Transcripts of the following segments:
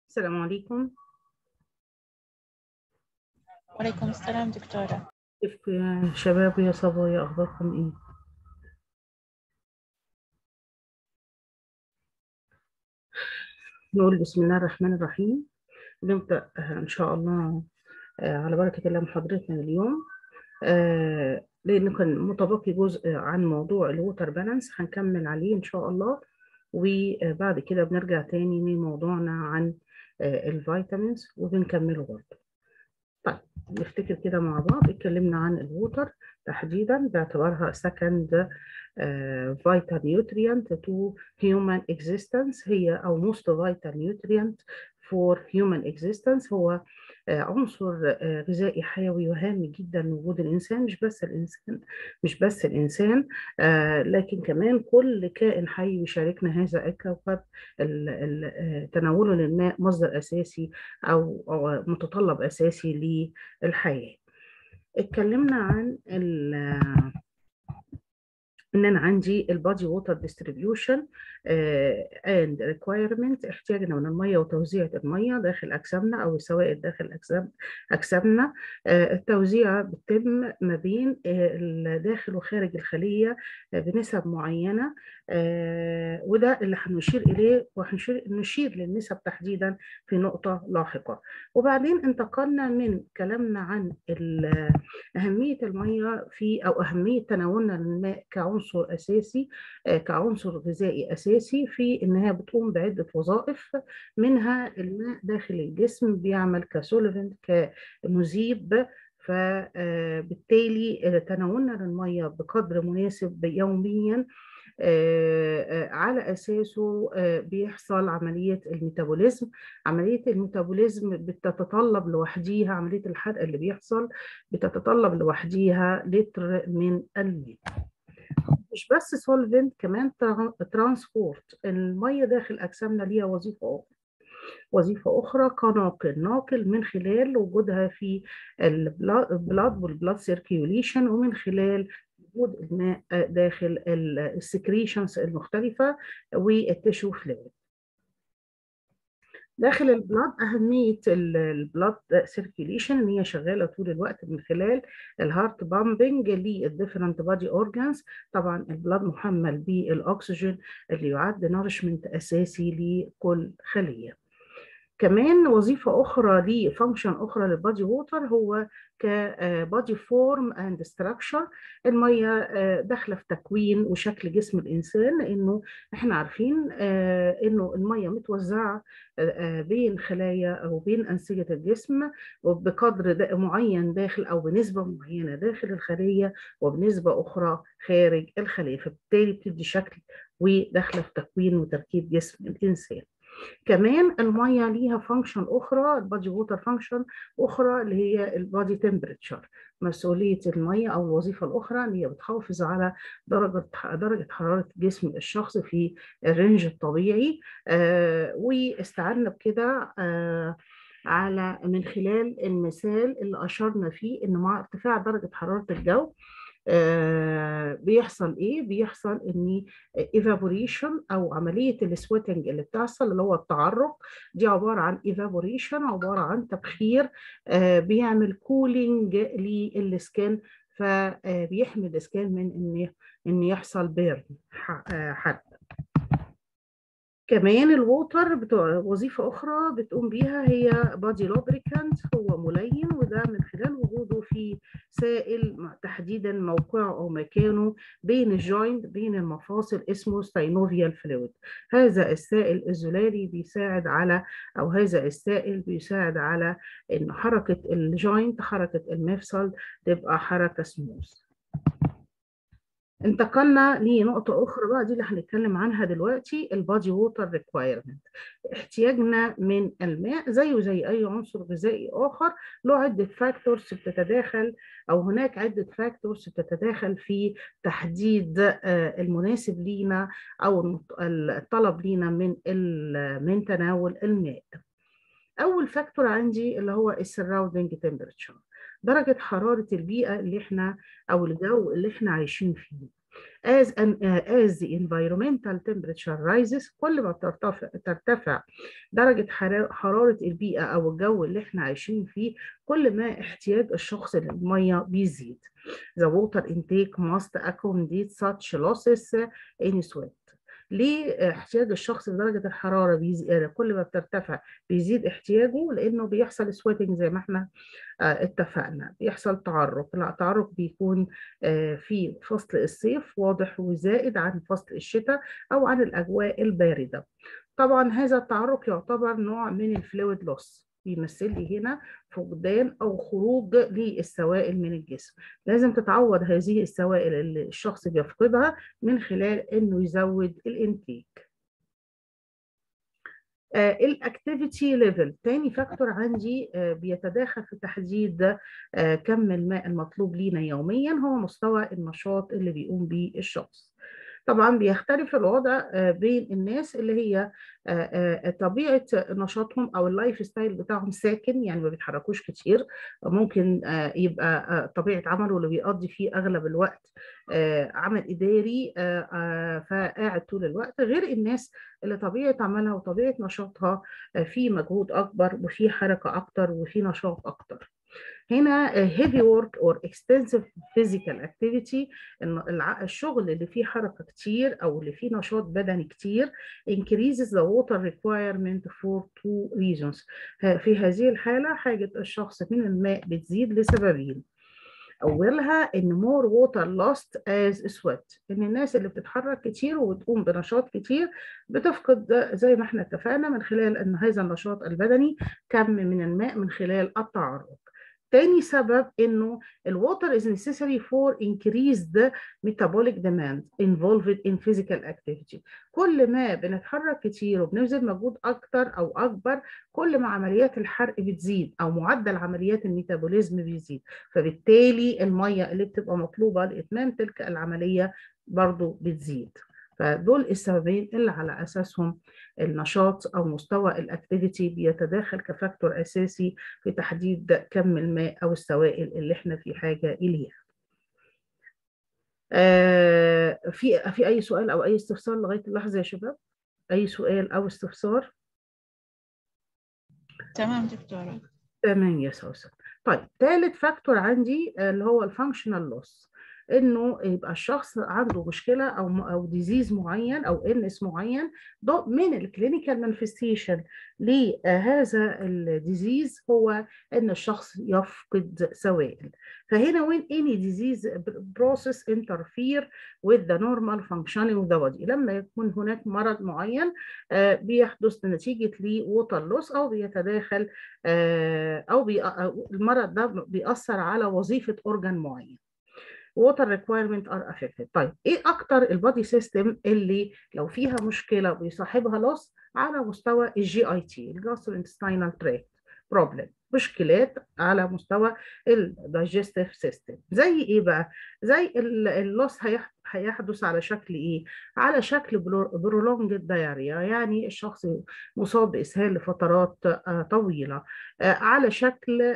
السلام عليكم وعليكم السلام دكتورة كيفكم يا شباب ويا صبايا أخباركم إيه؟ نقول بسم الله الرحمن الرحيم نبدأ آه، إن شاء الله آه، على بركة الله محاضرتنا اليوم آه، لأنه كان متبقي جزء عن موضوع الووتر بالانس هنكمل عليه إن شاء الله وبعد كده بنرجع تاني لموضوعنا عن الفيتامينز وبنكمله برضه طيب نفتكر كده مع بعض اتكلمنا عن الووتر تحديدا باعتبارها second uh, vital nutrient to human existence هي أو most vital nutrient for human existence هو uh, عنصر uh, غذائي حيوي وهام جدا لوجود الإنسان مش بس الإنسان مش بس الإنسان لكن كمان كل كائن حي يشاركنا هذا الكوكب تناوله للماء مصدر أساسي أو, أو متطلب أساسي للحياة اتكلمنا عن ان انا عندي البادي ووتر ديستريبيوشن اند ريكويرمنت احتياجنا من الميه وتوزيع الميه داخل اجسامنا او السوائل داخل اجسام اجسامنا آه التوزيع بتتم ما بين الداخل وخارج الخليه بنسب معينه آه وده اللي هنشير اليه وهنشير للنسب تحديدا في نقطه لاحقه وبعدين انتقلنا من كلامنا عن اهميه الميه في او اهميه تناولنا للماء كعنصر عنصر اساسي كعنصر غذائي اساسي في انها بتقوم بعده وظائف منها الماء داخل الجسم بيعمل كسولفنت كمذيب فبالتالي تناولنا للميه بقدر مناسب يوميا على اساسه بيحصل عمليه الميتابوليزم عمليه الميتابوليزم بتتطلب لوحديها عمليه الحرق اللي بيحصل بتتطلب لوحديها لتر من الماء مش بس سولفنت كمان ترانسبورت الميه داخل اجسامنا ليها وظيفه اخرى وظيفه اخرى كناقل ناقل من خلال وجودها في البلاد والبلاد سيركيوليشن ومن خلال وجود الماء داخل السكريشنز المختلفه والتشو فلويد داخل البلاد أهمية البلاد سيركيليشن إن هي شغالة طول الوقت من خلال الهارت بامبنج للديفرنت بادي أورجانز طبعا البلاد محمل بالأكسجين اللي يعد نارشمنت أساسي لكل خلية كمان وظيفة أخرى لفانكشن أخرى للبادي ووتر هو كبادي فورم اند ستراكشر المية داخلة في تكوين وشكل جسم الإنسان لأنه إحنا عارفين إنه المية متوزعة بين خلايا أو بين أنسجة الجسم بقدر معين داخل أو بنسبة معينة داخل الخلية وبنسبة أخرى خارج الخلية فبالتالي بتدي شكل وداخلة في تكوين وتركيب جسم الإنسان. كمان الميه ليها فانكشن اخرى البادي ووتر فانكشن اخرى اللي هي البادي تمبريتشر مسؤوليه الميه او الوظيفه الاخرى اللي هي بتحافظ على درجه درجه حراره جسم الشخص في الرينج الطبيعي آه واستعنا بكده آه على من خلال المثال اللي اشرنا فيه ان مع ارتفاع درجه حراره الجو آه بيحصل ايه بيحصل ان ايفابوريشن او عمليه السويتنج اللي بتحصل اللي هو التعرق دي عباره عن ايفابوريشن عباره عن تبخير آه بيعمل كولينج للسكان فبيحمي السكان من ان ان يحصل بيرن حرق كمان الووتر بتوع وظيفة أخرى بتقوم بيها هي بادي لوبريكانت هو ملين وده من خلال وجوده في سائل تحديدا موقعه أو مكانه بين الجوينت بين المفاصل اسمه ستاينوفيال فلويد هذا السائل الزلالي بيساعد على أو هذا السائل بيساعد على إن حركة الجوينت حركة المفصل تبقى حركة سموث انتقلنا لنقطة أخرى بقى دي اللي هنتكلم عنها دلوقتي البادي ووتر ريكوايرمنت احتياجنا من الماء زيه زي أي عنصر غذائي آخر له عدة فاكتورز بتتداخل أو هناك عدة فاكتورز بتتداخل في تحديد المناسب لينا أو الطلب لينا من من تناول الماء. أول فاكتور عندي اللي هو السراوندنج تمبرتشر درجة حرارة البيئة اللي احنا أو الجو اللي احنا عايشين فيه as an uh, as the environmental temperature rises كل ما بترتفع ترتفع درجة حرارة البيئة أو الجو اللي احنا عايشين فيه كل ما احتياج الشخص للمية بيزيد. The water intake must accommodate such losses in sweat. ليه احتياج الشخص لدرجة الحرارة بيزيد كل ما بترتفع بيزيد احتياجه لأنه بيحصل سويتنج زي ما احنا اتفقنا بيحصل تعرق التعرق بيكون في فصل الصيف واضح وزائد عن فصل الشتاء أو عن الأجواء الباردة طبعا هذا التعرق يعتبر نوع من الفلويد لوس بيمثل لي هنا فقدان او خروج للسوائل من الجسم لازم تتعوض هذه السوائل اللي الشخص بيفقدها من خلال انه يزود الانتيك الاكتيفيتي ليفل تاني فاكتور عندي uh, بيتداخل في تحديد uh, كم الماء المطلوب لينا يوميا هو مستوى النشاط اللي بيقوم به الشخص طبعا بيختلف الوضع بين الناس اللي هي طبيعه نشاطهم او اللايف ستايل بتاعهم ساكن يعني ما بيتحركوش كتير ممكن يبقى طبيعه عمله اللي بيقضي فيه اغلب الوقت عمل اداري فقاعد طول الوقت غير الناس اللي طبيعه عملها وطبيعه نشاطها في مجهود اكبر وفي حركه اكتر وفي نشاط اكتر هنا heavy work or extensive physical activity الشغل اللي فيه حركة كتير أو اللي فيه نشاط بدني كتير increases the water requirement for two reasons في هذه الحالة حاجة الشخص من الماء بتزيد لسببين أولها إن more water lost as sweat إن الناس اللي بتتحرك كتير وبتقوم بنشاط كتير بتفقد زي ما احنا اتفقنا من خلال إن هذا النشاط البدني كم من الماء من خلال التعرق تاني سبب انه الwater is necessary for increased metabolic demand involved in physical activity كل ما بنتحرك كتير وبنبذل مجهود اكتر او اكبر كل ما عمليات الحرق بتزيد او معدل عمليات الميتابوليزم بيزيد فبالتالي الميه اللي بتبقى مطلوبه لاتمام تلك العمليه برضو بتزيد فدول السببين اللي على اساسهم النشاط او مستوى الاكتيفيتي بيتداخل كفاكتور اساسي في تحديد كم الماء او السوائل اللي احنا في حاجه اليها. آه في في اي سؤال او اي استفسار لغايه اللحظه يا شباب؟ اي سؤال او استفسار؟ تمام دكتوره. تمام يا سوسن. طيب ثالث فاكتور عندي اللي هو الفانكشنال لوس. انه يبقى الشخص عنده مشكله او او ديزيز معين او انس معين من الكلينيكال مانيفستيشن لهذا الديزيز هو ان الشخص يفقد سوائل فهنا when any disease process interfere with the normal functioning of the body لما يكون هناك مرض معين بيحدث نتيجه لووتر لوس او بيتداخل او بي المرض ده بيأثر على وظيفه اورجان معين water requirement are affected طيب ايه اكتر البادي سيستم اللي لو فيها مشكله بيصاحبها لوس على مستوى الجي اي تي الجاستروانتستينال تراكت بروبلم مشكلات على مستوى الدايجستيف سيستم زي ايه بقى زي اللوس هيحدث على شكل ايه على شكل برولونج دايريا يعني الشخص مصاب باسهال لفترات طويله على شكل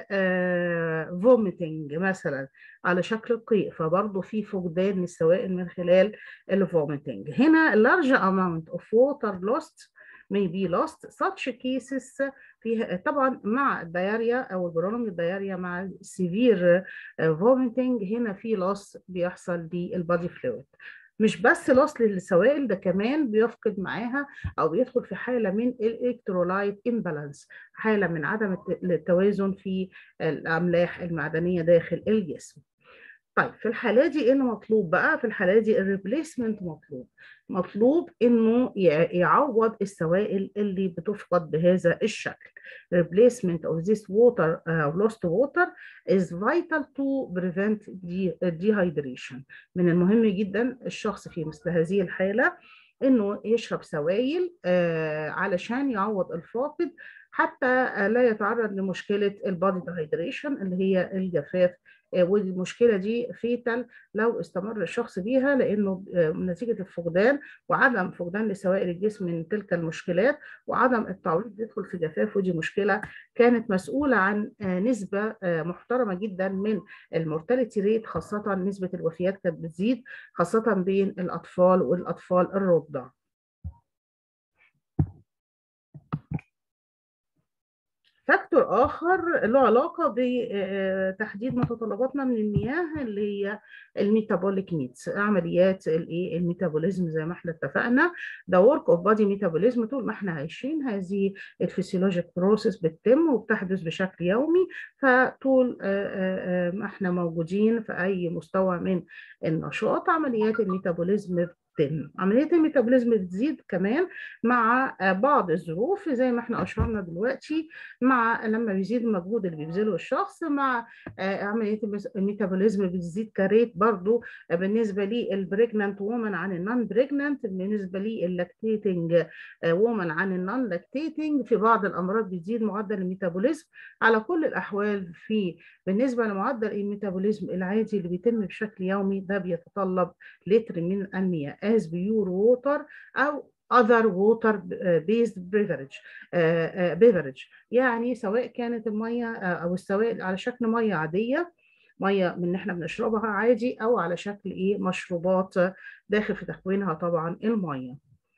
فوميتنج مثلا على شكل قيء فبرضه في فقدان للسوائل من خلال الفوميتنج هنا large amount of water lost may be lost such cases فيها طبعا مع الدياريا او البرولونج الدياريا مع السيفير فوميتنج هنا في loss بيحصل للبادي فلويد مش بس loss للسوائل ده كمان بيفقد معاها او بيدخل في حاله من الالكترولايت امبالانس حاله من عدم التوازن في الاملاح المعدنيه داخل الجسم طيب في الحالة دي ايه اللي مطلوب بقى؟ في الحالة دي الريبليسمنت مطلوب مطلوب انه يعوض السوائل اللي بتفقد بهذا الشكل. Replacement of this water uh, lost water is vital to prevent dehydration. من المهم جدا الشخص في مثل هذه الحالة انه يشرب سوائل آه علشان يعوض الفاقد حتى لا يتعرض لمشكلة البادي دهيدريشن اللي هي الجفاف والمشكله دي فيتال لو استمر الشخص بيها لانه نتيجه الفقدان وعدم فقدان لسوائل الجسم من تلك المشكلات وعدم التعويض يدخل في جفاف ودي مشكله كانت مسؤوله عن نسبه محترمه جدا من المورتاليتي ريت خاصه نسبه الوفيات كانت بتزيد خاصه بين الاطفال والاطفال الرضع. فاكتور اخر له علاقه بتحديد متطلباتنا من المياه اللي هي الميتابوليك نيدز عمليات الايه الميتابوليزم زي ما احنا اتفقنا ده ورك اوف بادي ميتابوليزم طول ما احنا عايشين هذه الفسيولوجيك بروسيس بتتم وبتحدث بشكل يومي فطول ما احنا موجودين في اي مستوى من النشاط عمليات الميتابوليزم بتتم عمليه الميتابوليزم بتزيد كمان مع بعض الظروف زي ما احنا اشرنا دلوقتي مع لما بيزيد المجهود اللي بيبذله الشخص مع عمليه الميتابوليزم بتزيد كريت برضو بالنسبه للبريجنانت وومن عن النون بريجنانت بالنسبه لللاكتيتنج وومن عن النون لاكتيتنج في بعض الامراض بيزيد معدل الميتابوليزم على كل الاحوال في بالنسبه لمعدل الميتابوليزم العادي اللي بيتم بشكل يومي ده بيتطلب لتر من المياه as pure water أو other water based beverage beverage يعني سواء كانت المية أو السوائل على شكل مية عادية مية من احنا بنشربها عادي أو على شكل إيه مشروبات داخل في تكوينها طبعا المية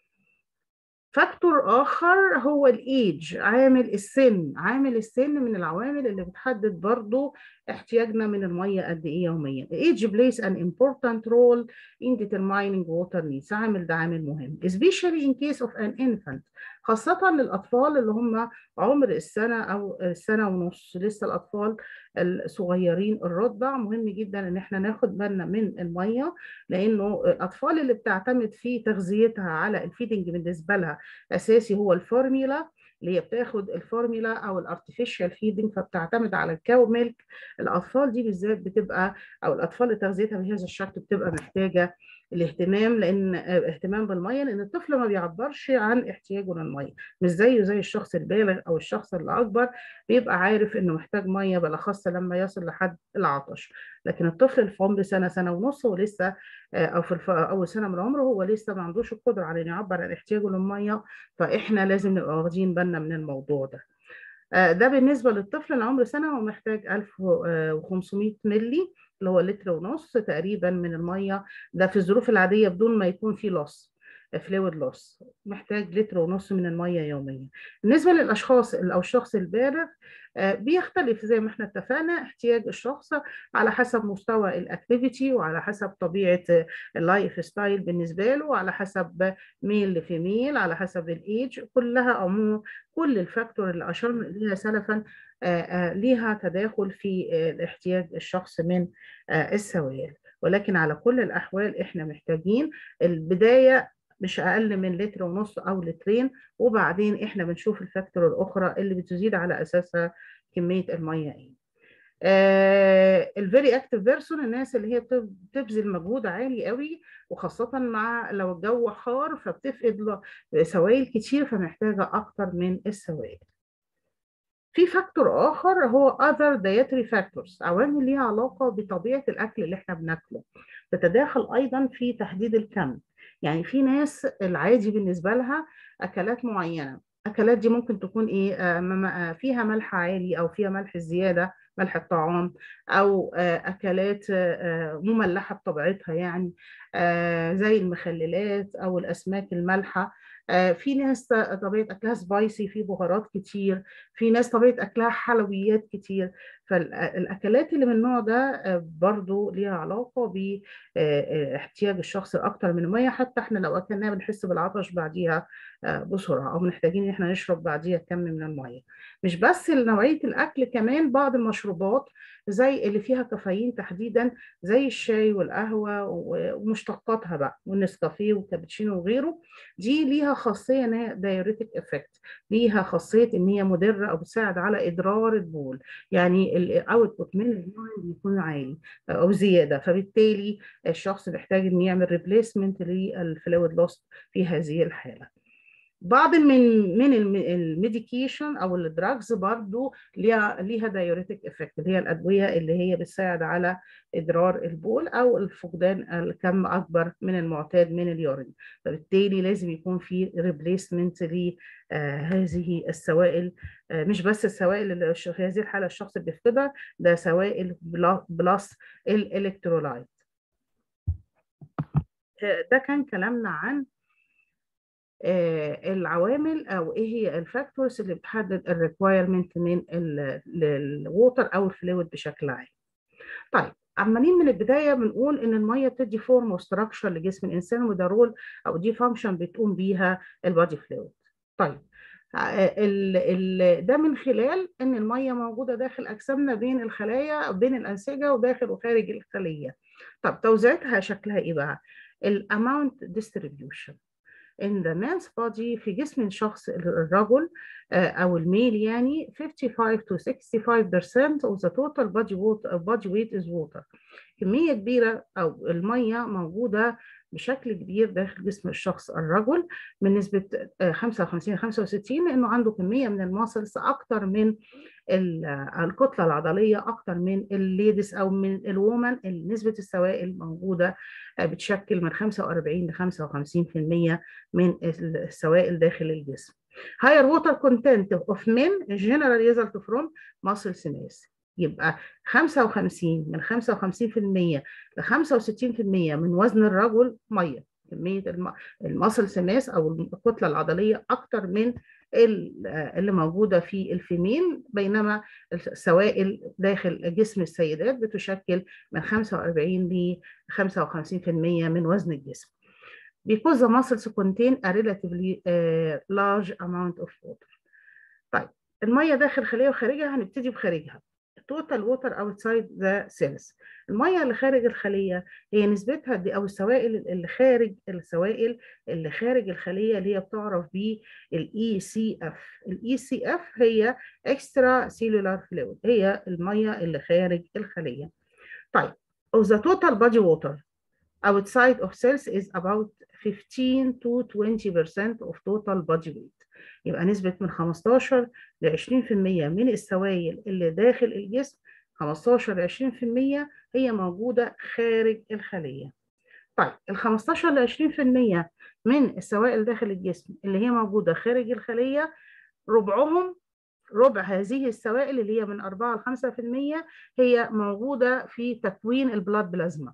فاكتور اخر هو الايدج عامل السن عامل السن من العوامل اللي بتحدد برضو احتياجنا من الميه قد ايه يوميا الايدج plays an important role in determining water needs عامل ده عامل مهم especially in case of an infant خاصة للأطفال اللي هم عمر السنة أو السنة ونص لسه الأطفال الصغيرين الرضع مهم جدا إن احنا ناخد بالنا من المية لأنه الأطفال اللي بتعتمد في تغذيتها على الفيدنج بالنسبة لها أساسي هو الفورميلا اللي هي بتاخد الفورميلا او الارتفيشال فيدنج فبتعتمد على الكاو ميلك الاطفال دي بالذات بتبقى او الاطفال اللي تغذيتها بهذا الشكل بتبقى محتاجه الاهتمام لان اهتمام بالميه لان الطفل ما بيعبرش عن احتياجه للميه مش زيه زي الشخص البالغ او الشخص اللي اكبر بيبقى عارف انه محتاج ميه بالاخص لما يصل لحد العطش لكن الطفل اللي في عمر سنه سنه ونص هو لسه او في الف... اول سنه من عمره هو لسه ما عندوش القدره على انه يعبر عن احتياجه للميه فاحنا لازم نبقى واخدين بالنا من الموضوع ده ده بالنسبه للطفل اللي عمره سنه هو محتاج 1500 مللي اللي هو لتر ونص تقريبا من الميه ده في الظروف العاديه بدون ما يكون في لص فلويد لوس محتاج لتر ونص من الميه يوميا بالنسبه للاشخاص او الشخص البالغ بيختلف زي ما احنا اتفقنا احتياج الشخص على حسب مستوى الاكتيفيتي وعلى حسب طبيعه اللايف ستايل بالنسبه له وعلى حسب ميل لفيميل على حسب الايدج كلها عموم كل الفاكتور اللي اشرنا اليها سلفا ليها تداخل في احتياج الشخص من السوائل ولكن على كل الاحوال احنا محتاجين البدايه مش اقل من لتر ونص او لترين وبعدين احنا بنشوف الفاكتور الاخرى اللي بتزيد على اساسها كميه الميه ايه الفيري اكتف بيرسون الناس اللي هي بتبذل مجهود عالي قوي وخاصه مع لو الجو حار فبتفقد سوائل كتير فمحتاجه اكتر من السوائل في فاكتور اخر هو other dietary factors عوامل ليها علاقه بطبيعه الاكل اللي احنا بناكله تتداخل ايضا في تحديد الكم يعني في ناس العادي بالنسبه لها اكلات معينه اكلات دي ممكن تكون ايه فيها ملح عالي او فيها ملح زياده ملح الطعام او اكلات مملحه بطبيعتها يعني زي المخللات او الاسماك المالحه في ناس طبيعه اكلها سبايسي في بهارات كتير في ناس طبيعه اكلها حلويات كتير فالاكلات اللي من النوع ده برضو ليها علاقه باحتياج الشخص اكتر من الميه حتى احنا لو اكلناها بنحس بالعطش بعديها بسرعه او محتاجين ان احنا نشرب بعديها كم من الميه مش بس نوعيه الاكل كمان بعض المشروبات زي اللي فيها كافيين تحديدا زي الشاي والقهوه ومشتقاتها بقى والنسكافيه والكابتشينو وغيره دي ليها خاصيه ان هي دايوريتك افكت ليها خاصيه ان هي مدره او بتساعد على ادرار البول يعني الاوتبوت من اليورين بيكون عالي او زياده فبالتالي الشخص بيحتاج انه يعمل ريبليسمنت للفلويد لوست في هذه الحاله بعض من من الميديكيشن او الدراجز برضو ليها ليها دايوريتك افكت اللي هي الادويه اللي هي بتساعد على ادرار البول او الفقدان الكم اكبر من المعتاد من اليورين فبالتالي لازم يكون في ريبليسمنت لهذه السوائل آه مش بس السوائل اللي في هذه الحاله الشخص بيفقدها ده سوائل بلس الالكترولايت آه ده كان كلامنا عن العوامل او ايه هي الفاكتورز اللي بتحدد الريكوايرمنت من الووتر او الفلويد بشكل عام. طيب عمالين من البدايه بنقول ان الميه بتدي فورم وستراكشر لجسم الانسان وده رول او دي فانكشن بتقوم بيها البادي فلويد. طيب ال ال ده من خلال ان الميه موجوده داخل اجسامنا بين الخلايا بين الانسجه وداخل وخارج الخليه. طب توزيعتها شكلها ايه بقى؟ الاماونت ديستريبيوشن in the man's body في جسم الشخص الرجل أو الميل يعني 55 to 65% of the total body, water, body weight is water كمية كبيرة أو المية موجودة بشكل كبير داخل جسم الشخص الرجل من نسبة 55 65 لأنه عنده كمية من الماسلز أكتر من الكتلة العضلية أكتر من الليدس أو من الومن نسبة السوائل موجودة بتشكل من 45 ل 55% من السوائل داخل الجسم. Higher water content of men generally result from muscle mass. يبقى 55 من 55% ل 65% من وزن الرجل ميه كميه المصل سماس او الكتله العضليه اكتر من اللي موجوده في الفيميل بينما السوائل داخل جسم السيدات بتشكل من 45 ل 55% من وزن الجسم. Because the muscles contain a relatively uh, large amount of water. طيب الميه داخل خليه وخارجها هنبتدي بخارجها. total water outside the cells الميه اللي خارج الخليه هي نسبتها دي او السوائل اللي خارج السوائل اللي خارج الخليه اللي هي بتعرف بالاي سي اف الاي سي اف هي اكسترا سيلولار فلويد هي الميه اللي خارج الخليه طيب of the total body water outside of cells is about 15 to 20% of total body weight يبقى نسبة من 15 ل 20% من السوائل اللي داخل الجسم 15 ل 20% هي موجودة خارج الخلية. طيب ال 15 ل 20% من السوائل داخل الجسم اللي هي موجودة خارج الخلية ربعهم ربع هذه السوائل اللي هي من 4 ل 5% هي موجودة في تكوين البلاد بلازما.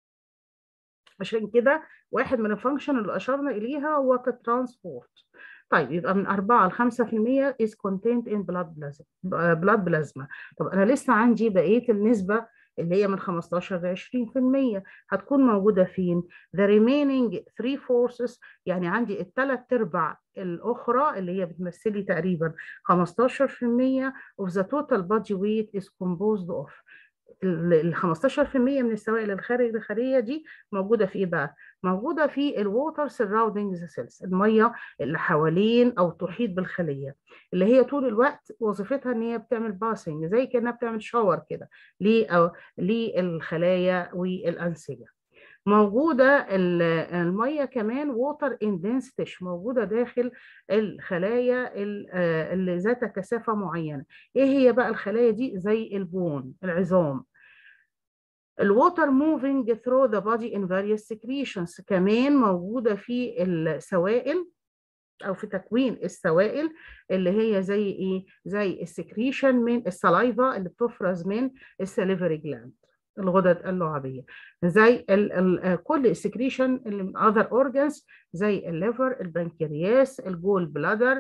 عشان كده واحد من الفانكشن اللي أشرنا إليها هو كترانسبورت. طيب يبقى من 4 ل 5% is contained in blood plasma blood plasma طب انا لسه عندي بقيه النسبه اللي هي من 15 ل 20% هتكون موجوده فين؟ the remaining 3 forces يعني عندي الثلاث ارباع الاخرى اللي هي بتمثلي تقريبا 15% of the total body weight is composed of ال 15% من السوائل الخارج الخليه دي موجوده في ايه بقى؟ موجوده في الووتر سراوندينج ذا سيلز الميه اللي حوالين او تحيط بالخليه اللي هي طول الوقت وظيفتها ان هي بتعمل باسنج زي كانها بتعمل شاور كده للخلايا والانسجه. موجودة المية كمان ووتر اندنستش موجودة داخل الخلايا اللي ذات كثافة معينة ايه هي بقى الخلايا دي زي البون العظام الووتر موفينج through the body in various secretions كمان موجودة في السوائل او في تكوين السوائل اللي هي زي ايه زي السكريشن من السلايفا اللي بتفرز من السليفري جلاند الغدد اللعابيه زي ال ال كل السكريشن اللي من اذر اورجانز زي الليفر البنكرياس الجول بلادر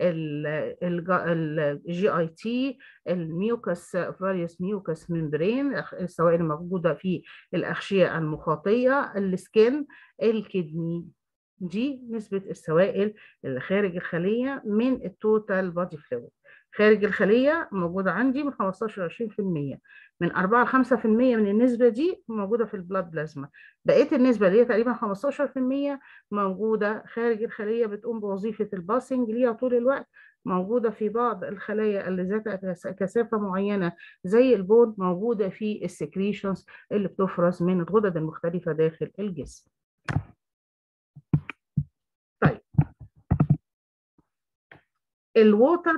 الجي اي تي الميوكس فاريوس ميوكس ممبرين السوائل الموجوده في الاغشيه المخاطيه السكين الكدني دي نسبه السوائل اللي خارج الخليه من التوتال بادي فلويد خارج الخليه موجوده عندي من 15 ل 20% من 4 ل 5% من النسبه دي موجوده في البلاد بلازما بقيه النسبه اللي هي تقريبا 15% موجوده خارج الخليه بتقوم بوظيفه الباسنج ليها طول الوقت موجوده في بعض الخلايا اللي ذات كثافه معينه زي البون موجوده في السكريشنز اللي بتفرز من الغدد المختلفه داخل الجسم الووتر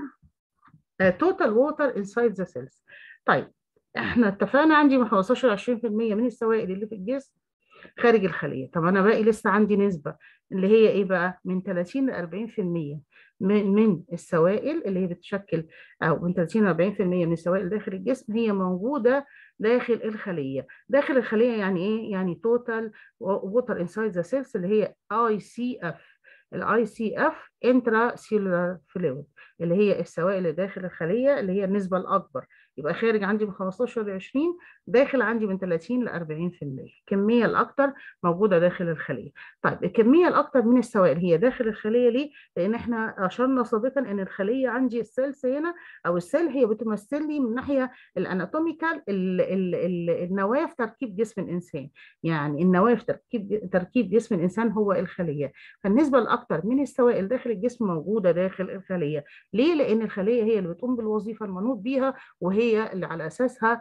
توتال ووتر انسايد ذا سيلز طيب احنا اتفقنا عندي من 15 ل 20% من السوائل اللي في الجسم خارج الخليه طب انا باقي لسه عندي نسبه اللي هي ايه بقى من 30 ل 40% من من السوائل اللي هي بتشكل او من 30 ل 40% من السوائل داخل الجسم هي موجوده داخل الخليه داخل الخليه يعني ايه يعني توتال ووتر انسايد ذا سيلز اللي هي اي سي اف الاي سي اف انترا سيلولار فلويد اللي هي السوائل اللي داخل الخليه اللي هي النسبه الاكبر يبقى خارج عندي من 15 ل 20 داخل عندي من 30 ل 40% الكميه الاكثر موجوده داخل الخليه طيب الكميه الاكثر من السوائل هي داخل الخليه ليه لان احنا اشرنا سابقا ان الخليه عندي السيلز هنا او السيل هي بتمثل لي من ناحيه الاناتوميكال النواه في تركيب جسم الانسان يعني النواه في تركيب تركيب جسم الانسان هو الخليه فالنسبه الاكثر من السوائل داخل الجسم موجوده داخل الخليه ليه لان الخليه هي اللي بتقوم بالوظيفه المنوط بيها وهي اللي على اساسها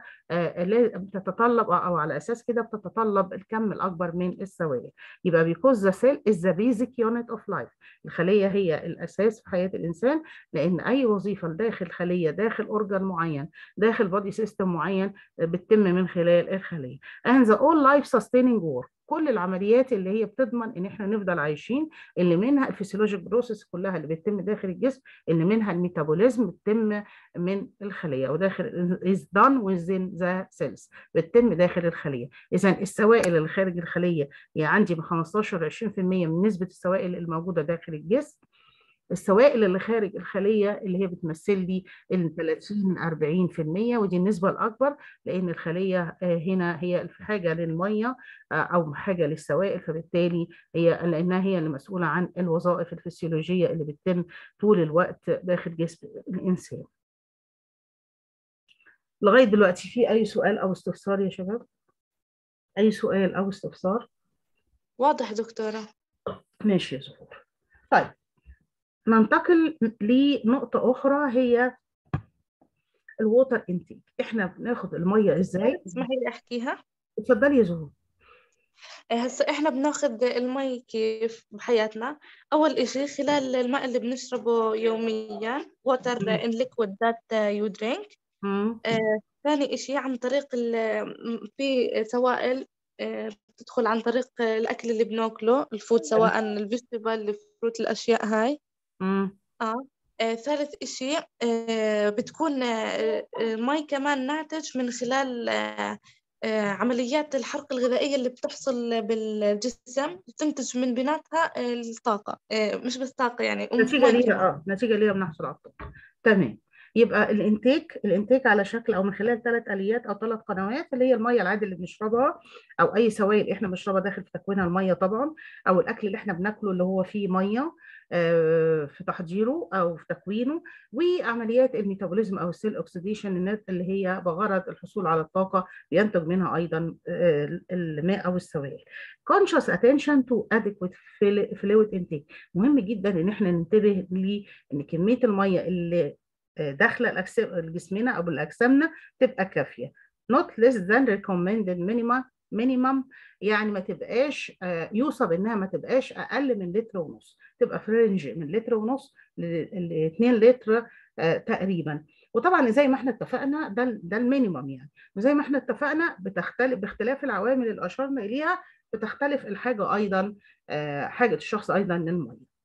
بتتطلب او على اساس كده بتتطلب الكم الاكبر من السوائل يبقى because the cell is the basic unit of life الخليه هي الاساس في حياه الانسان لان اي وظيفه داخل خليه داخل اورجان معين داخل بودي سيستم معين بتتم من خلال الخليه and the all life sustaining work كل العمليات اللي هي بتضمن ان احنا نفضل عايشين اللي منها الفسيولوجيك بروسيس كلها اللي بتتم داخل الجسم اللي منها الميتابوليزم بتتم من الخليه وداخل is done within the cells بتتم داخل الخليه اذا السوائل اللي خارج الخليه هي عندي من 15 ل 20% من نسبه السوائل الموجوده داخل الجسم السوائل اللي خارج الخليه اللي هي بتمثل لي ال 30 40% ودي النسبه الاكبر لان الخليه هنا هي في حاجه للميه او حاجه للسوائل فبالتالي هي لانها هي اللي مسؤوله عن الوظائف الفسيولوجيه اللي بتتم طول الوقت داخل جسم الانسان. لغايه دلوقتي في اي سؤال او استفسار يا شباب؟ اي سؤال او استفسار؟ واضح دكتورة ماشي يا زهور. طيب ننتقل لنقطة أخرى هي الووتر انتيك احنا بناخد المية ازاي؟ اسمحي لي احكيها اتفضلي يا زهور هسا احنا بناخد المي كيف بحياتنا اول اشي خلال الماء اللي بنشربه يوميا water in liquid that you drink مم. آه، ثاني اشي عن طريق ال- في سوائل آه، بتدخل عن طريق الاكل اللي بناكله الفود سواء الفيجيتابل الفروت الاشياء هاي مم. اه آه، ثالث إشي آه، بتكون آه، المي كمان ناتج من خلال آه، آه، عمليات الحرق الغذائية اللي بتحصل بالجسم تنتج من بيناتها آه، الطاقة آه، مش بس طاقة يعني نتيجة مي ليها كمان. اه نتيجة ليها بنحصل على الطاقة تمام يبقى الانتيك الانتيك على شكل او من خلال ثلاث اليات او ثلاث قنوات اللي هي الميه العادي اللي بنشربها او اي سوائل احنا بنشربها داخل في تكوينها الميه طبعا او الاكل اللي احنا بناكله اللي هو فيه ميه آه، في تحضيره او في تكوينه وعمليات الميتابوليزم او السيل اوكسيديشن اللي هي بغرض الحصول على الطاقه بينتج منها ايضا آه، الماء او السوائل conscious attention to adequate fluid intake مهم جدا ان احنا ننتبه لان كميه الميه اللي داخله الأجسام جسمنا او بالاجسامنا تبقى كافيه not less than recommended minimum minimum يعني ما تبقاش آه، يوصف انها ما تبقاش اقل من لتر ونص تبقى في رينج من لتر ونص ل 2 لتر آه، تقريبا وطبعا زي ما احنا اتفقنا ده ده المينيمم يعني وزي ما احنا اتفقنا بتختلف باختلاف العوامل اللي اشرنا اليها بتختلف الحاجه ايضا آه، حاجه الشخص ايضا للميه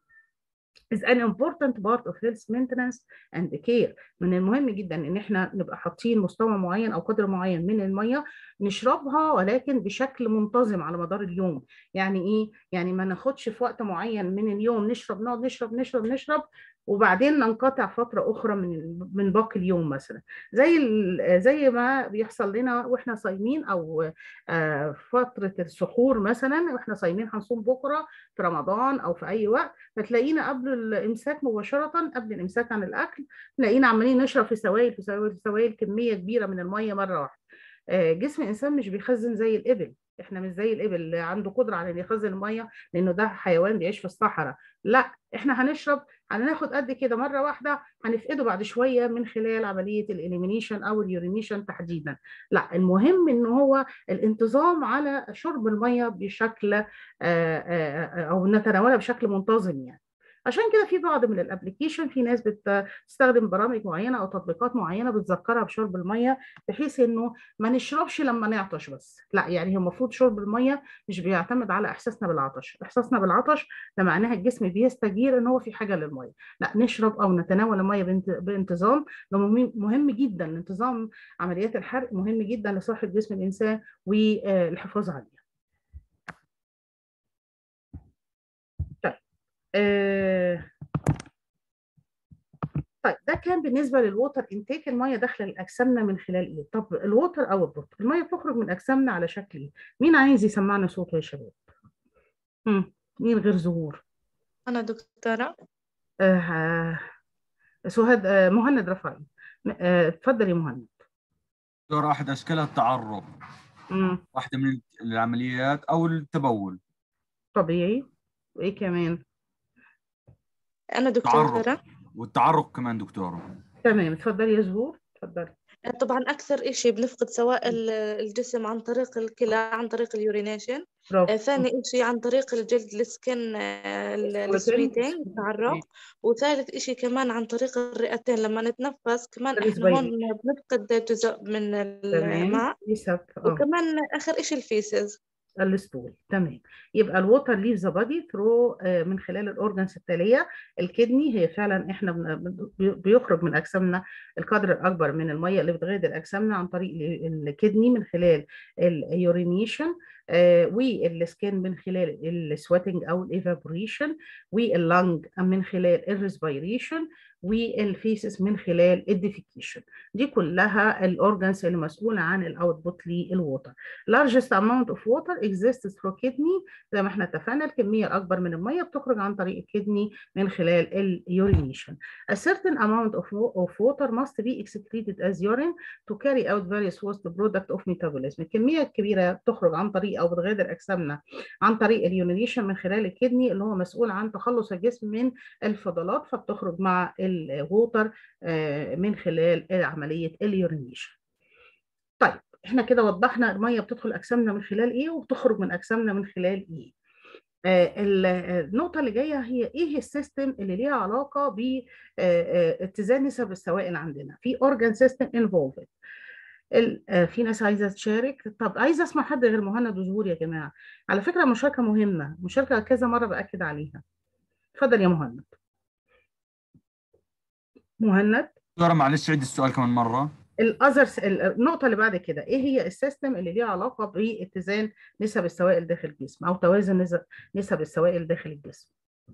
is an important part of health maintenance and care من المهم جدا ان احنا نبقى حاطين مستوى معين او قدر معين من الميه نشربها ولكن بشكل منتظم على مدار اليوم يعني ايه يعني ما ناخدش في وقت معين من اليوم نشرب نقعد نشرب نشرب نشرب وبعدين ننقطع فتره اخرى من من باقي اليوم مثلا زي ال- زي ما بيحصل لنا واحنا صايمين او آه، فتره السحور مثلا واحنا صايمين هنصوم بكره في رمضان او في اي وقت فتلاقينا قبل الامساك مباشره قبل الامساك عن الاكل تلاقينا عمالين نشرب في سوائل في سوائل في سوائل كميه كبيره من الميه مره واحده آه، جسم الانسان مش بيخزن زي الابل احنا مش زي الابل اللي عنده قدره على ان يخزن الميه لانه ده حيوان بيعيش في الصحراء لا احنا هنشرب هناخد قد كده مره واحده هنفقده بعد شويه من خلال عمليه الاليمينيشن او اليورينيشن تحديدا لا المهم ان هو الانتظام على شرب الميه بشكل آه، آه، آه، او نتناولها بشكل منتظم يعني عشان كده في بعض من الابلكيشن في ناس بتستخدم برامج معينه او تطبيقات معينه بتذكرها بشرب الميه بحيث انه ما نشربش لما نعطش بس لا يعني هو المفروض شرب الميه مش بيعتمد على احساسنا بالعطش احساسنا بالعطش ده معناها الجسم بيستجير ان هو في حاجه للميه لا نشرب او نتناول الميه بانتظام ده مهم جدا انتظام عمليات الحرق مهم جدا لصحه جسم الانسان والحفاظ عليها طيب آه طيب ده كان بالنسبه للووتر انتيك الميه داخله لاجسامنا من خلال ايه؟ طب الووتر او البروت الميه بتخرج من اجسامنا على شكل ايه؟ مين عايز يسمعنا صوته يا شباب؟ مم. مين غير ظهور؟ أنا دكتورة آه سهاد آه مهند رفاعي اتفضل يا مهند دور احد اشكالها التعرق مم. واحده من العمليات او التبول طبيعي وايه كمان؟ أنا دكتورة والتعرق كمان دكتوره تمام اتفضلي يا زهور اتفضلي طبعا أكثر إشي بنفقد سوائل الجسم عن طريق الكلى عن طريق اليورينيشن برافو ثاني إشي عن طريق الجلد السكن السويتنج التعرق وثالث إشي كمان عن طريق الرئتين لما نتنفس كمان إحنا الريسبيريشن. هون بنفقد جزء من الماء تمام يسب اه وكمان آخر إشي الفيسز الستول تمام يبقى الووتر ليف ذا بادي ثرو من خلال الاورجنز التاليه الكدني هي فعلا احنا بن- بي- بيخرج من اجسامنا القدر الاكبر من الميه اللي بتغادر اجسامنا عن طريق ال- الكدني من خلال اليورينيشن والسكين من خلال السويتنج او الايفابوريشن واللنج من خلال الريسبيريشن والفيسس من خلال الديفيكيشن دي كلها الاورجنز اللي مسؤوله عن الاوتبوت للووتر largest amount of water exists through kidney زي ما احنا اتفقنا الكميه الاكبر من الميه بتخرج عن طريق الكدني من خلال اليورينيشن a certain amount of, of water must be excreted as urine to carry out various waste product of metabolism الكميه الكبيره بتخرج عن طريق او بتغادر اجسامنا عن طريق اليورينيشن من خلال الكدني اللي هو مسؤول عن تخلص الجسم من الفضلات فبتخرج مع الووتر من خلال عمليه اليورينيشن طيب احنا كده وضحنا الميه بتدخل اجسامنا من خلال ايه وبتخرج من اجسامنا من خلال ايه آه النقطة اللي جاية هي إيه السيستم اللي ليها علاقة باتزان نسب السوائل عندنا في organ system involved في ناس عايزة تشارك طب عايزة أسمع حد غير مهند وزهور يا جماعة على فكرة المشاركة مهمة مشاركة كذا مرة بأكد عليها اتفضل يا مهند مهند دكتوره معلش عيد السؤال كمان مره الاذر النقطه اللي بعد كده ايه هي السيستم اللي ليها علاقه باتزان نسب السوائل داخل الجسم او توازن نسب نسب السوائل داخل الجسم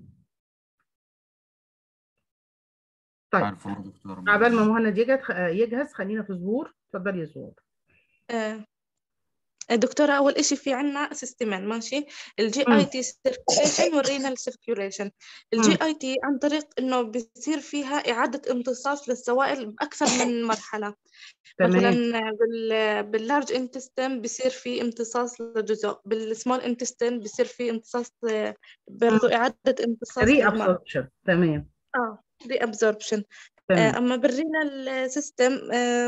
طيب عارف والله دكتوره عبال ما مهند يجهز يجهز خلينا في ظهور اتفضلي يا ظهور آه، دكتورة أول إشي في عنا سيستمين ماشي الجي اي تي سيركيوليشن والرينال سيركيوليشن الجي اي تي عن طريق إنه بيصير فيها إعادة امتصاص للسوائل بأكثر من مرحلة مثلا تمام بال باللارج انتستين بيصير في امتصاص لجزء بالسمول انتستين بيصير في امتصاص برضو إعادة امتصاص ري للماء ابسوربشن تمام اه ري ابزوربشن تمام أما بالرينال سيستم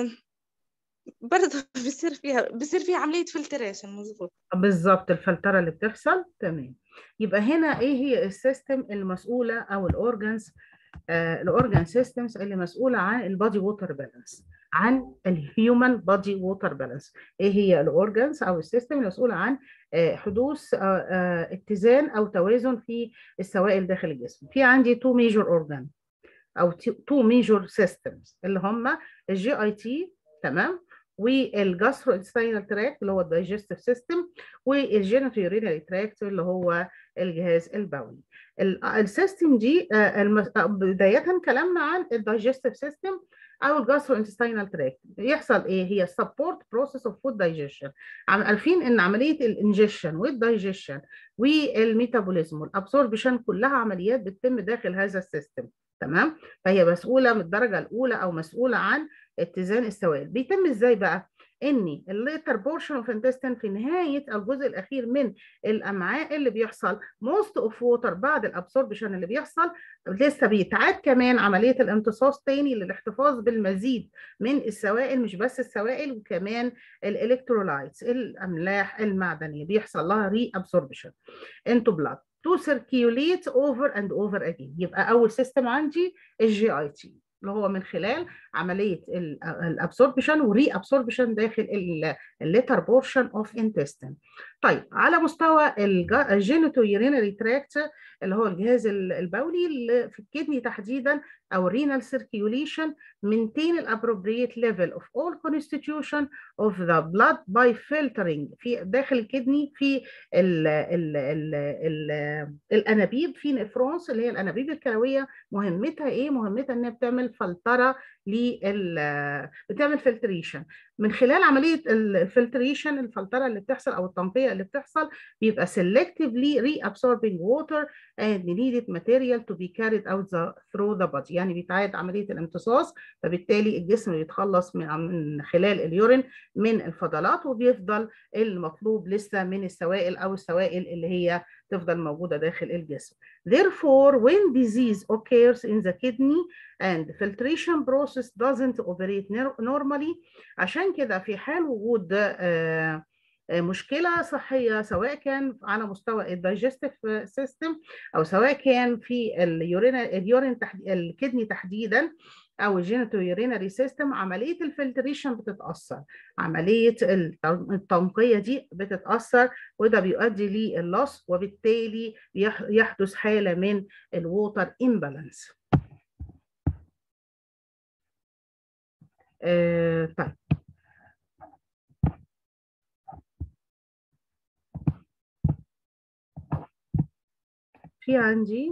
برضه بيصير فيها بيصير فيها عملية فلتريشن مظبوط بالظبط الفلتره اللي بتحصل تمام يبقى هنا ايه هي السيستم المسؤوله او الاورجنز الاورجان سيستمز اللي مسؤوله عن البادي ووتر بالانس عن الهيومن بادي ووتر بالانس ايه هي الاورجانز او السيستم المسؤوله عن آه، حدوث آه، آه، اتزان او توازن في السوائل داخل الجسم في عندي تو ميجور اورجان او تو ميجور سيستمز اللي هم الجي اي تي تمام والجاسترو انتستينال تراكت اللي هو الدايجستيف سيستم والجينيتو يورينري تراكت اللي هو الجهاز البولي السيستم دي آه، المس- آه، بداية كلامنا عن الدايجستيف سيستم او الجاسترو انتستينال تراكت يحصل ايه هي سبورت بروسيس اوف فود دايجيشن عارفين ان عمليه الانجيشن والدايجيشن والميتابوليزم والابسوربشن كلها عمليات بتتم داخل هذا السيستم تمام فهي مسؤوله من الدرجه الاولى او مسؤوله عن اتزان السوائل بيتم ازاي بقى ان الليتر بورشن اوف انتستين في نهايه الجزء الاخير من الامعاء اللي بيحصل موست اوف ووتر بعد الابسوربشن اللي بيحصل لسه بيتعاد كمان عمليه الامتصاص تاني للاحتفاظ بالمزيد من السوائل مش بس السوائل وكمان الالكترولايتس الاملاح المعدنيه بيحصل لها ري ابسوربشن انتو بلاد to circulate over and over again يبقى اول سيستم عندي الجي اي تي اللي هو من خلال عمليه الابسوربشن وري ابسوربشن داخل الليتر بورشن اوف انتستين طيب على مستوى الجينيتو يورينري تراكت اللي هو الجهاز البولي اللي في الكدني تحديدا او renal circulation maintain appropriate level of all constitution of the blood by filtering في داخل الكدني في ال ال ال ال الانابيب في نفرونس اللي هي الانابيب الكلويه مهمتها ايه؟ مهمتها انها بتعمل فلتره لل بتعمل فلتريشن من خلال عمليه الفلتريشن الفلتره اللي بتحصل او التنقيه اللي بتحصل بيبقى selectively reabsorbing water and needed material to be carried out the, through the body يعني بيتعاد عمليه الامتصاص فبالتالي الجسم بيتخلص من من خلال اليورين من الفضلات وبيفضل المطلوب لسه من السوائل او السوائل اللي هي تفضل موجوده داخل الجسم. Therefore, when disease occurs in the kidney and filtration process doesn't operate normally عشان كده في حال وجود آه مشكله صحيه سواء كان على مستوى الدايجستيف سيستم او سواء كان في اليورين اليورين تحدي الكدني تحديدا او الجينيتو يورينري سيستم عمليه الفلتريشن بتتاثر عمليه التنقيه دي بتتاثر وده بيؤدي للص وبالتالي يحدث حاله من الووتر امبالانس آه طيب في عندي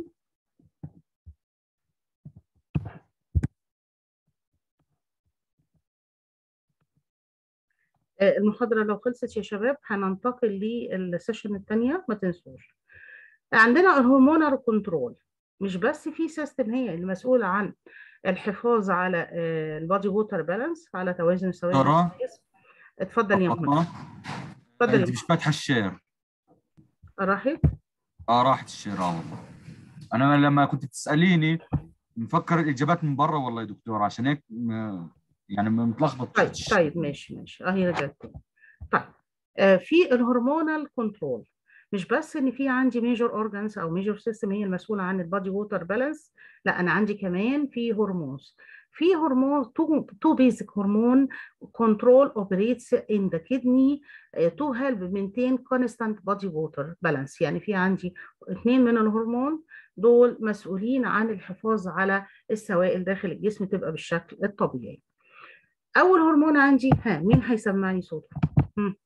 المحاضرة لو خلصت يا شباب هننتقل للسيشن الثانية ما تنسوش عندنا الهرمونال كنترول مش بس في سيستم هي المسؤولة عن الحفاظ على البادي ووتر بالانس على توازن السوائل دكتورة اتفضل يا محمد اتفضل انت مش فاتحه الشير راحت اه راحت الشير اه والله انا لما كنت تساليني مفكر الاجابات من برا والله يا دكتور عشان هيك م- يعني متلخبط طيب طيب ماشي ماشي اهي رجعت تاني طيب آه في الهرمونال كنترول مش بس ان في عندي ميجور اورجانز او ميجور سيستم هي المسؤوله عن البادي ووتر بالانس لا انا عندي كمان في هرمونز في هرمون تو تو بيزك هرمون كنترول اوبريتس ان ذا كدني تو هيلب مينتين كونستانت بادي ووتر بالانس يعني في عندي اثنين من الهرمون دول مسؤولين عن الحفاظ على السوائل داخل الجسم تبقى بالشكل الطبيعي اول هرمون عندي ها مين هيسمعني صوته مم.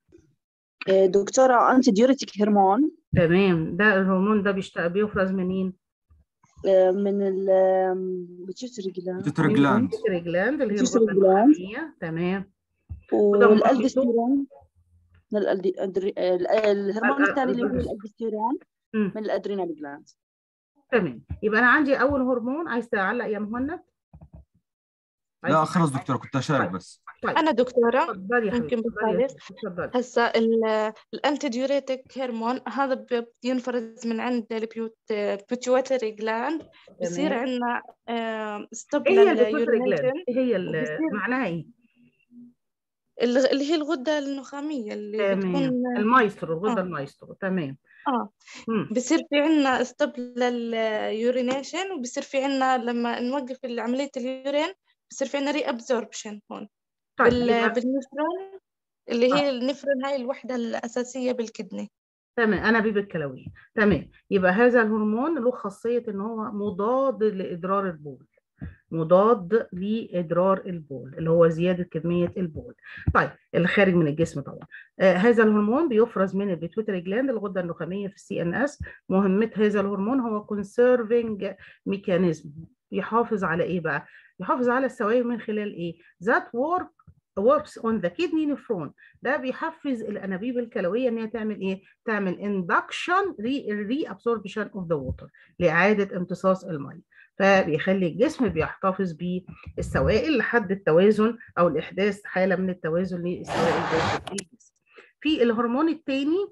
دكتورة أنتي ديوريتيك هرمون تمام ده الهرمون ده بيشت... بيفرز منين آه، من ال بيتيوتري جلاند بتتر جلاند البيتيوتري جلاند اللي هي البيتيوتري الغده جلاند. النخاميه تمام وده والألدستيرون من الألدي... الأدري... ال- الهرمون ال- الثاني اللي هو ال- الألدستيرون مم. من الأدرينال جلاند تمام يبقى انا عندي اول هرمون عايز تعلق يا مهند عايز لا خلص دكتور كنت اشارك بس طيب أنا دكتورة اتفضلي يا حبيبتي ممكن اتفضلي يا بخالف ستي، اتفضلي هسا ال- الأنتي ديوريتك هرمون هذا ب- بينفرز من عند البيتيوتري جلاند بصير تمام. عندنا ستوب ايه هي البيتيوتري جلاند لليورينيشن ايه هي ال- وبصير- معناها ايه اللي هي الغدة النخامية اللي تمام بتكون المايسترو الغده آه. المايسترو تمام اه مم. بصير في عنا ستوب لليورينيشن وبصير في عنا لما نوقف عملية اليورين بصير في عنا ري ابزوربشن هون طيب بال... يبقى بالنفرون اللي آه. هي النفرون هاي الوحدة الأساسية بالكدني تمام انابيب الكلويه تمام يبقى هذا الهرمون له خاصيه ان هو مضاد لادرار البول مضاد لادرار البول اللي هو زياده كميه البول طيب اللي خارج من الجسم طبعا آه هذا الهرمون بيفرز من البيتويتري جلاند الغده النخاميه في السي ان اس مهمه هذا الهرمون هو كونسيرفنج ميكانيزم يحافظ على ايه بقى يحافظ على السوائل من خلال ايه ذات work works on the kidney nephron ده بيحفز الانابيب الكلويه ان هي تعمل ايه تعمل induction re reabsorption of the water لاعاده امتصاص الميه فبيخلي الجسم بيحتفظ بالسوائل لحد التوازن او الاحداث حاله من التوازن للسوائل داخل الجسم في الهرمون الثاني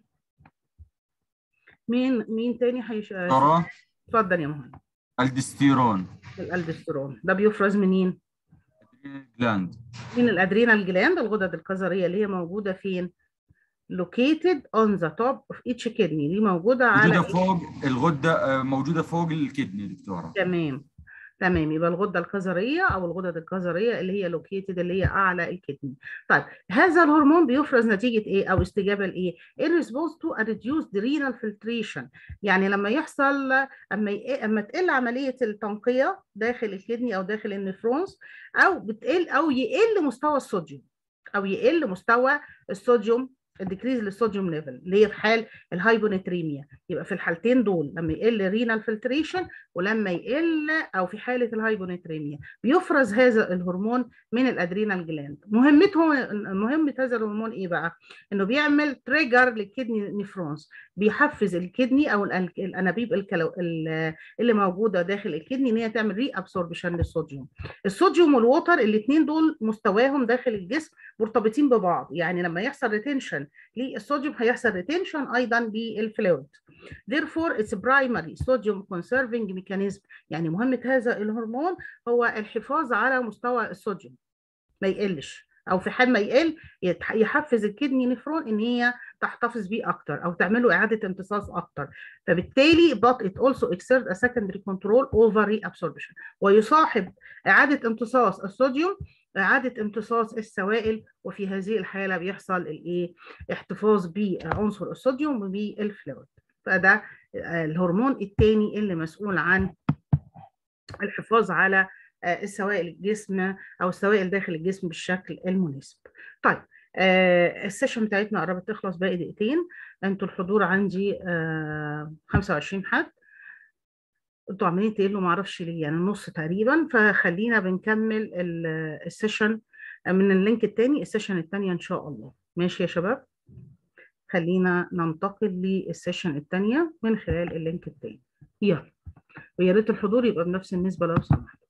مين مين تاني هيش ترى اتفضل يا مهند الدستيرون الالدسترون ده بيفرز منين جلاند من الادرينال جلاند الغدد الكظريه اللي هي موجوده فين located on the top of each kidney دي موجودة على موجوده فوق الغده آه، موجوده فوق الكدني دكتوره تمام تمام يبقى الغده الكظريه او الغدد الكظريه اللي هي لوكيتد اللي هي اعلى الكدني طيب هذا الهرمون بيفرز نتيجه ايه او استجابه لايه in response to a reduced renal filtration يعني لما يحصل اما ي- اما تقل عمليه التنقيه داخل الكدني او داخل النفرونز او بتقل او يقل مستوى الصوديوم او يقل مستوى الصوديوم الديكريز للصوديوم ليفل اللي هي في حال الهايبوناتريميا يبقى في الحالتين دول لما يقل رينال فلتريشن ولما يقل او في حاله الهايبوناتريميا بيفرز هذا الهرمون من الادرينال جلاند مهمته مهمه هذا الهرمون ايه بقى انه بيعمل تريجر للكدني نيفرونز بيحفز الكدني او الأل- الانابيب الكلو... ال- اللي موجوده داخل الكدني ان هي تعمل ري ابسوربشن للصوديوم الصوديوم والووتر الاثنين دول مستواهم داخل الجسم مرتبطين ببعض يعني لما يحصل ريتنشن للصوديوم هيحصل ريتنشن ايضا بالفلويد therefore it's primary sodium conserving mechanism يعني مهمة هذا الهرمون هو الحفاظ على مستوى الصوديوم ما يقلش او في حال ما يقل يتح- يحفز الكدني نفرون ان هي تحتفظ بيه اكتر او تعمل له اعاده امتصاص اكتر فبالتالي but it also exerts a secondary control over reabsorption ويصاحب اعاده امتصاص الصوديوم اعاده امتصاص السوائل وفي هذه الحاله بيحصل الايه احتفاظ بعنصر الصوديوم وبالفلويد فده آه، الهرمون الثاني اللي مسؤول عن الحفاظ على آه، السوائل الجسم او السوائل داخل الجسم بالشكل المناسب. طيب آه، السيشن بتاعتنا قربت تخلص باقي دقيقتين انتوا الحضور عندي آه، 25 حد انتوا عمالين تقلوا معرفش ليه يعني النص تقريبا فخلينا بنكمل ال- السيشن من اللينك التاني السيشن التانية ان شاء الله ماشي يا شباب خلينا ننتقل للسيشن التانية من خلال اللينك التاني يلا ويا ريت الحضور يبقى بنفس النسبة لو سمحت